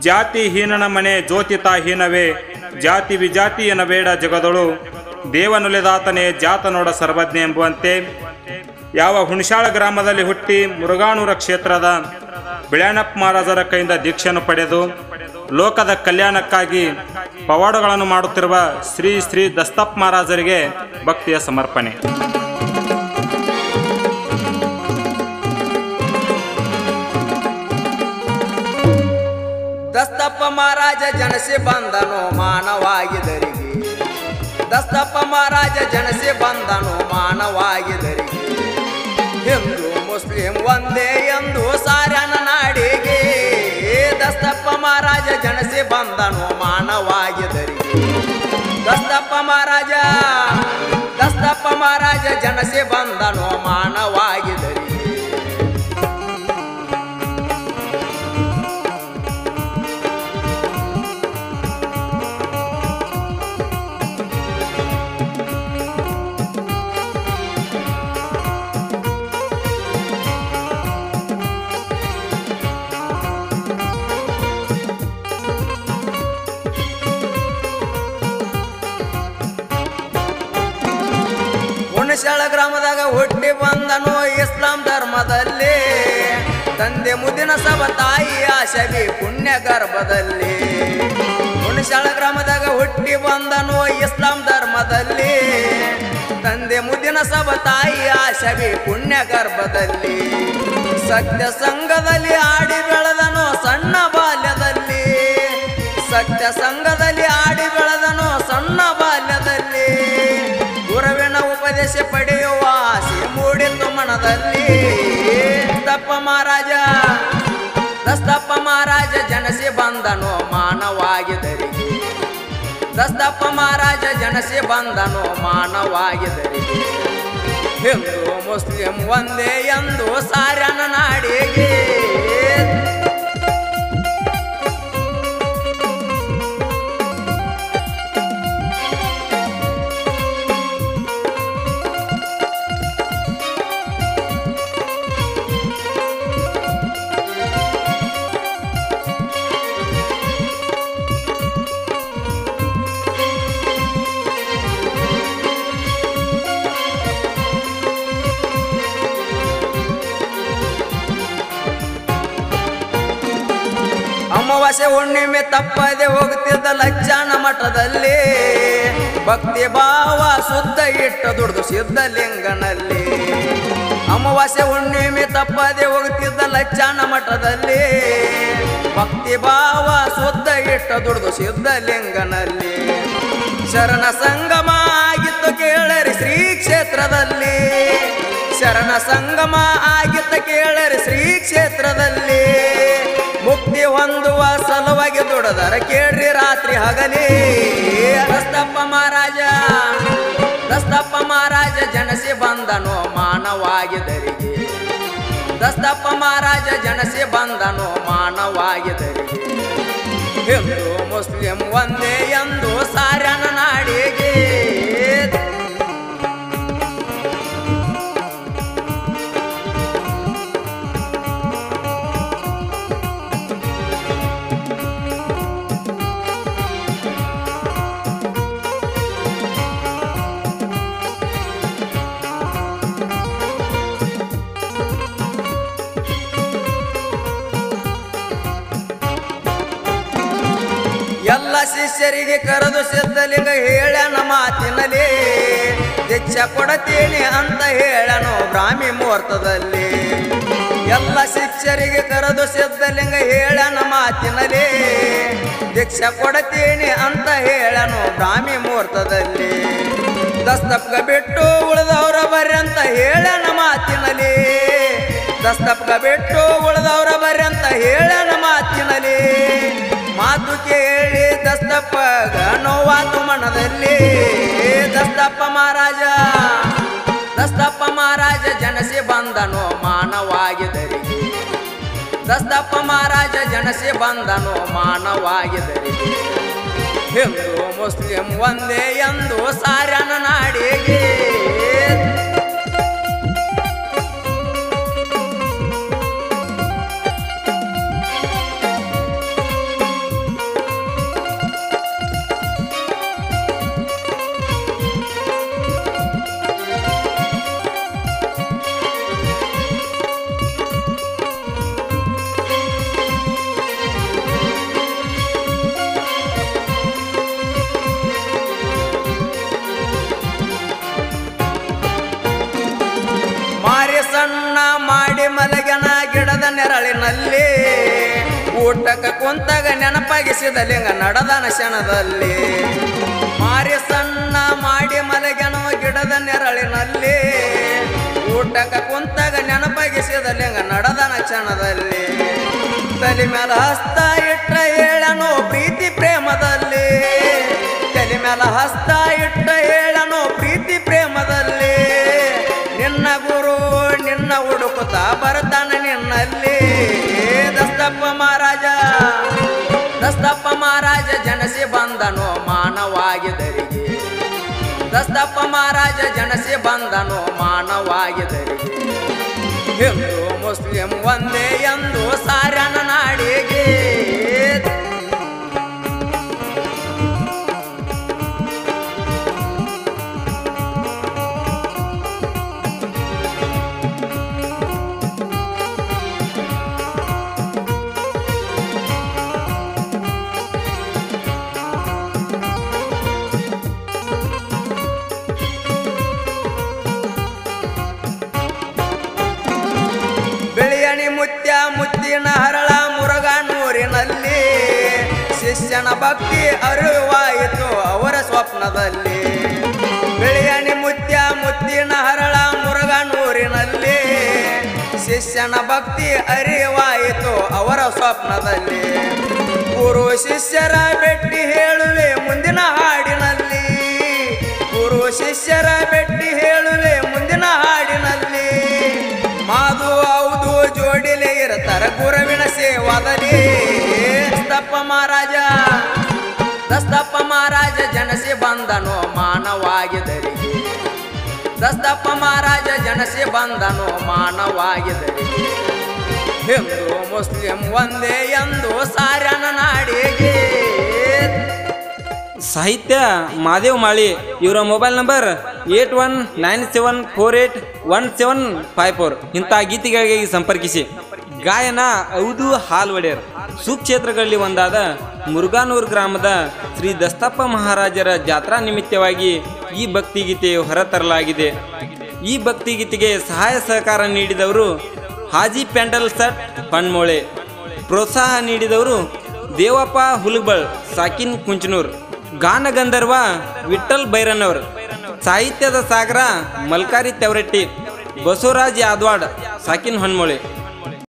ಜಾತಿ ಹೀನನ ಮನೆ ಜ್ಯೋತಿತ ಹೀನವೇ ಜಾತಿ ವಿಜಾತಿ ಎನಬೇಡ ಜಗದೊಳು ದೇವನುಲೆದಾತನೇ ಜಾತ ನೋಡ ಸರ್ವಜ್ಞ ಎಂಬುವಂತೆ ಯಾವ ಹುಣಸಾಳ ಗ್ರಾಮದಲ್ಲಿ ಹುಟ್ಟಿ ಮುರುಗಾಣೂರ ಕ್ಷೇತ್ರದ ಬಿಳ್ಯಾನಪ್ಪ ಮಹಾರಾಜರ ಕೈಯಿಂದ ದೀಕ್ಷೆಯನ್ನು ಪಡೆದು ಲೋಕದ ಕಲ್ಯಾಣಕ್ಕಾಗಿ ಪವಾಡಗಳನ್ನು ಮಾಡುತ್ತಿರುವ ಶ್ರೀ ಶ್ರೀ ದಸ್ತಪ್ ಮಹಾರಾಜರಿಗೆ ಭಕ್ತಿಯ ಸಮರ್ಪಣೆ ದಸ್ತಪ್ಪ ಮಹಾರಾಜ ಜನಸಿ ಬಂದನು ಮಾನವಾಗಿದರಿಗೆ ದಸ್ತಪ್ಪ ಮಹಾರಾಜ ಜನಸಿ ಬಂದನು ಮಾನವಾಗಿದರಿಗೆ ಹಿಂದೂ ಮುಸ್ಲಿಂ ಒಂದೇ ಎಂದು ಸಾರ್ಯನ ನಾಡಿಗೆ ದಸ್ತಪ್ಪ ಮಹಾರಾಜ ಜನಸಿ ಬಂದನು ಮಾನವಾಗಿದರಿಗೆ ದಸ್ತಪ್ಪ ಮಹಾರಾಜ ದಸ್ತಪ್ಪ ಮಹಾರಾಜ ಜನಸಿ ಬಂದನು ಮಾನವಾಗಿದರಿಗೆ ಹುಣಸಾಳ ಗ್ರಾಮದಾಗ ಹುಟ್ಟಿ ಬಂದನು ಇಸ್ಲಾಂ ಧರ್ಮದಲ್ಲಿ ತಂದೆ ಮುದಿನ ಸಭ ತಾಯಿ ಆಶವಿ ಪುಣ್ಯ ಗರ್ಭದಲ್ಲಿ ಹುಣಸಾಳ ಗ್ರಾಮದಾಗ ಹುಟ್ಟಿ ಬಂದನು ಇಸ್ಲಾಂ ಧರ್ಮದಲ್ಲಿ ತಂದೆ ಮುದಿನ ಸಭ ತಾಯಿ ಆಶವಿ ಪುಣ್ಯ ಗರ್ಭದಲ್ಲಿ ಸತ್ಯ ಸಂಘದಲ್ಲಿ ಆಡಿ ಬೆಳೆದನು ಸಣ್ಣ ಬಾಲ್ಯದಲ್ಲಿ ಸತ್ಯ ಸಂಘದಲ್ಲಿ ಆಡಿ ಬೆಳೆದನು ಸಣ್ಣ ಬಾಲ್ಯದಲ್ಲಿ ಗುರುವಿನ ಉಪದೇಶ ಪಡೆಯುವ ಆಸೆ ಮೂಡಿತು ಮನದಲ್ಲಿ ದಪ್ಪ ಮಹಾರಾಜ ದಸ್ತಪ್ಪ ಮಹಾರಾಜ ಜನಸಿ ಬಂದನು ಮಾನವಾಗಿದರಿಗೆ ದಸ್ತಪ್ಪ ಮಹಾರಾಜ ಜನಸಿ ಬಂದನು ಮಾನವಾಗಿದರಿಗೆ ಹಿಂದೂ ಮುಸ್ಲಿಂ ಒಂದೇ ಎಂದು ಸಾರ್ಯನ ನಾಡಿಗೆ ಅಮಾವಾಸ್ಯೆ ಹುಣ್ಣಿಮೆ ತಪ್ಪದೆ ಹೋಗುತ್ತಿದ್ದ ಲಜ್ಜಾನ ಮಠದಲ್ಲಿ ಭಕ್ತಿ ಭಾವ ಶುದ್ಧ ಇಟ್ಟು ದುಡ್ದು ಸಿದ್ಧಲಿಂಗನಲ್ಲಿ ಅಮಾವಾಸ್ಯೆ ಹುಣ್ಣಿಮೆ ತಪ್ಪದೆ ಹೋಗುತ್ತಿದ್ದ ಲಜ್ಜಾನ ಮಠದಲ್ಲಿ ಭಕ್ತಿ ಭಾವ ಶುದ್ಧ ಇಟ್ಟು ದುಡ್ದು ಸಿದ್ಧಲಿಂಗನಲ್ಲಿ ಶರಣ ಸಂಗಮ ಆಗಿತ್ತು ಕೇಳರಿ ಶ್ರೀ ಕ್ಷೇತ್ರದಲ್ಲಿ ಶರಣ ಸಂಗಮ ಆಗಿತ್ತ ಕೇಳರಿ ಶ್ರೀ ಕ್ಷೇತ್ರದಲ್ಲಿ ಮುಕ್ತಿ ಹೊಂದುವ ಸಲುವಾಗಿ ದುಡದರ ಕೇಳ್ರಿ ರಾತ್ರಿ ಹಗಲಿ ದಸ್ತಪ್ಪ ಮಹಾರಾಜ ದಸ್ತಪ್ಪ ಮಹಾರಾಜ ಜನಸಿ ಬಂದನು ಮಾನವಾಗಿದರಿಗೆ ದಸ್ತಪ್ಪ ಮಹಾರಾಜ ಜನಸಿ ಬಂದನು ಮಾನವಾಗಿದರಿಗೆ ಹಿಂದೂ ಮುಸ್ಲಿಂ ಒಂದೇ ಎಂದು ಸಾರ್ಯನ ನಾಡಿಗೆ ಎಲ್ಲ ಶಿಷ್ಯರಿಗೆ ಕರೆದು ಸಿದ್ಧಲಿಂಗ ಹೇಳನ ಮಾತಿನಲ್ಲಿ ದೀಕ್ಷ ಕೊಡತೀನಿ ಅಂತ ಹೇಳನು ಬ್ರಾಹ್ಮಿ ಮುಹೂರ್ತದಲ್ಲಿ ಎಲ್ಲ ಶಿಷ್ಯರಿಗೆ ಕರೆದು ಸಿದ್ಧಲಿಂಗ ಹೇಳನ ಮಾತಿನಲ್ಲಿ ದೀಕ್ಷ ಕೊಡತೀನಿ ಅಂತ ಹೇಳನು ಬ್ರಾಹ್ಮಿ ಮುಹೂರ್ತದಲ್ಲಿ ದಸ್ತಪ್ಗ ಬಿಟ್ಟು ಉಳಿದವರ ಬರ್ರಿ ಅಂತ ಹೇಳನ ಮಾತಿನಲ್ಲಿ ದಸ್ತಪ್ಗ ಬಿಟ್ಟು ಉಳಿದವರ ಬರ್ರಿ ಅಂತ ಹೇಳನ ಮಾತಿನಲ್ಲಿ ಮಾತು ಕೇಳಿ ದಸ್ತಪ್ಪಗ ನೋವಾತು ಮನದಲ್ಲಿ ದಸ್ತಪ್ಪ ಮಹಾರಾಜ ದಸ್ತಪ್ಪ ಮಹಾರಾಜ ಜನಸಿ ಬಂದನು ಮಾನವಾಗಿದರಿಗೆ ದಸ್ತಪ್ಪ ಮಹಾರಾಜ ಜನಸಿ ಬಂದನು ಮಾನವಾಗಿದರಿಗೆ ಹಿಂದೂ ಮುಸ್ಲಿಂ ಒಂದೇ ಎಂದು ಸಾರ್ಯನ ನಾಡಿಗೆ ನೆರಳಿನಲ್ಲಿ ಊಟಕ್ಕೆ ಕುಂತಾಗ ನೆನಪಾಗಿಸಿದ ಲಿಂಗ ನಡೆದನ ಕ್ಷಣದಲ್ಲಿ ಮಾರಿ ಸಣ್ಣ ಮಾಡಿ ಮಲಗೆನೋ ಗಿಡದ ನೆರಳಿನಲ್ಲಿ ಊಟಕ್ಕೆ ಕುಂತಾಗ ನೆನಪಾಗಿಸಿದ ಲಿಂಗ ನಡೆದನ ಕ್ಷಣದಲ್ಲಿ ತಲೆ ಮೇಲೆ ಹಸ್ತ ಇಟ್ಟ ಹೇಳನೋ ಪ್ರೀತಿ ಪ್ರೇಮದಲ್ಲಿ ತಲೆ ಮೇಲೆ ಹಸ್ತ ಇಟ್ಟ ಹೇಳನೋ ಪ್ರೀತಿ ಪ್ರೇಮದಲ್ಲಿ ನಿನ್ನ ಗುರು ನಿನ್ನ ಹುಡುಕುತ್ತ ಬರ್ತಾನ ನಿನ್ನಲ್ಲಿ ದಸ್ತಪ್ಪ ಮಹಾರಾಜ ದಸ್ತಪ್ಪ ಮಹಾರಾಜ ಜನಸಿ ಬಂದನು ಮಾನವಾಗಿದರಿಗೆ ದಸ್ತಪ್ಪ ಮಹಾರಾಜ ಜನಸಿ ಬಂದನು ಮಾನವಾಗಿದರಿಗೆ ಹಿಂದೂ ಮುಸ್ಲಿಂ ಒಂದೇ ಎಂದು ಸಾರನ ನಾಡಿಗೆ ಬೆಳೆಯಣಿ ಮುತ್ಯ ಮುತ್ತಿನ ಹರಳ ಮುರುಗಾನೂರಿನಲ್ಲಿ ಶಿಷ್ಯನ ಭಕ್ತಿ ಅರಿವಾಯಿತು ಅವರ ಸ್ವಪ್ನದಲ್ಲಿ ಬೆಳೆಯಣಿ ಮುತ್ಯ ಮುತ್ತಿನ ಹರಳ ಮುರುಗಾನೂರಿನಲ್ಲಿ ಶಿಷ್ಯನ ಭಕ್ತಿ ಅರಿವಾಯಿತು ಅವರ ಸ್ವಪ್ನದಲ್ಲಿ ಗುರು ಶಿಷ್ಯರ ಭೇಟಿ ಹೇಳುವೆ ಮುಂದಿನ ಹಾಡಿನಲ್ಲಿ ಗುರು ಶಿಷ್ಯರ ಭೇಟಿ ಹೇಳುವೆ ಮುಂದಿನ ಹಾಡಿನಲ್ಲಿ ಮಾದು ಹೌದು ಜೋಡಿಲೆ ಇರ್ತಾರ ಗುರುವಿನ ಸೇವಾದಲ್ಲಿ ದಸ್ತಪ್ಪ ಮಹಾರಾಜ ದಸ್ತಪ್ಪ ಮಹಾರಾಜ ಜನಸಿ ಬಂದನು ಮಾನವಾಗಿದರಿಗೆ ದಸ್ತಪ್ಪ ಮಹಾರಾಜ ಜನಸಿ ಬಂದನು ಮಾನವಾಗಿದರಿಗೆ ಹಿಂದೂ ಮುಸ್ಲಿಂ ಒಂದೇ ಎಂದು ಸಾರ್ಯನ ನಾಡಿಗೆ ಸಾಹಿತ್ಯ ಮಾದೇವ್ ಮಾಳಿ ಇವರ mobile number eight one nine seven four eight one seven five four ಇಂಥ ಗೀತೆಗಳಿಗೆ ಸಂಪರ್ಕಿಸಿ ಗಾಯನ ಔದು ಹಾಲ್ ಒಡೆಯರ್ ಸುಕ್ಷೇತ್ರಗಳಲ್ಲಿ ಒಂದಾದ ಮುರುಗಾನೂರು ಗ್ರಾಮದ ಶ್ರೀ ದಸ್ತಪ್ಪ ಮಹಾರಾಜರ ಜಾತ್ರಾ ನಿಮಿತ್ತವಾಗಿ ಈ ಭಕ್ತಿಗೀತೆ ಹೊರತರಲಾಗಿದೆ ಈ ಭಕ್ತಿಗೀತೆಗೆ ಸಹಾಯ ಸಹಕಾರ ನೀಡಿದವರು ಹಾಜಿ ಪ್ಯಾಂಡಲ್ ಸಟ್ ಪಣ್ಮೋಳೆ ಪ್ರೋತ್ಸಾಹ ನೀಡಿದವರು ದೇವಪ್ಪ ಹುಲ್ಬಳ್ ಸಾಕಿನ್ ಕುಂಚನೂರ್ ಗಾನಗಂಧರ್ವ ವಿಠಲ್ ಬೈರನ್ನವರ್ ಸಾಹಿತ್ಯದ ಸಾಗರ ಮಲ್ಕಾರಿ ತೆವರಟ್ಟಿ ಬಸವರಾಜ್ ಯಾದವಾಡ್ ಸಾಕಿನ್ ಹೊನ್ಮೊಳೆ